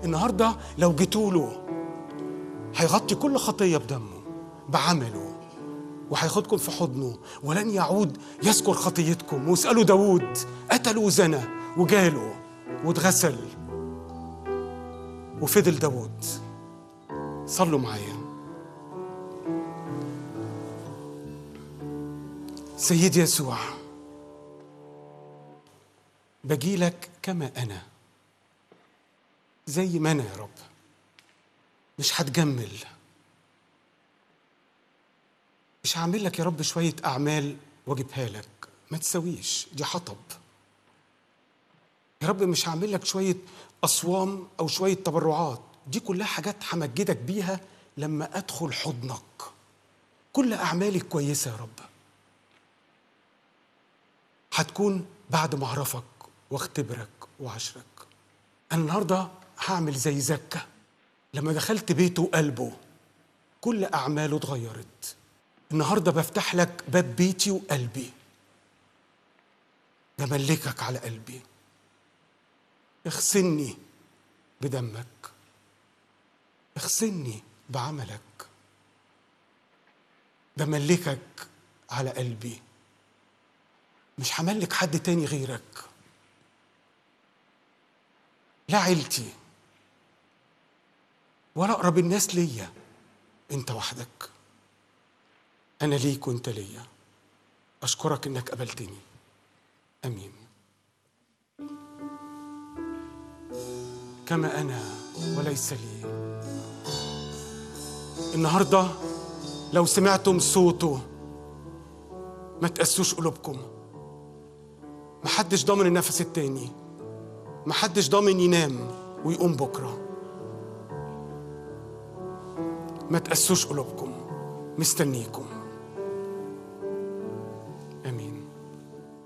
النهارده لو جيتوا له هيغطي كل خطيه بدمه بعمله وهياخدكم في حضنه ولن يعود يذكر خطيتكم واسألوا داود قتل وزنى وجاله واتغسل وفضل داود صلوا معايا سيدي يسوع بجيلك كما أنا زي ما أنا يا رب مش هتجمل مش هعمل لك يا رب شوية أعمال وأجيبها لك ما تسويش دي حطب يا رب مش هعمل لك شوية أصوام أو شوية تبرعات دي كلها حاجات همجدك بيها لما أدخل حضنك كل أعمالي كويسة يا رب هتكون بعد ما أعرفك واختبرك وعشرك أنا النهاردة هعمل زي زكا لما دخلت بيته وقلبه كل أعماله اتغيرت النهارده بفتح لك باب بيتي وقلبي بملكك على قلبي اغسلني بدمك اغسلني بعملك بملكك على قلبي مش هملك حد تاني غيرك لا عيلتي ولا اقرب الناس ليا انت وحدك انا ليك وانت ليا اشكرك انك قبلتني امين كما انا وليس لي النهارده لو سمعتم صوته ما تقسوش قلوبكم محدش ضامن النفس التاني محدش ضامن ينام ويقوم بكره ما تقسوش قلوبكم مستنيكم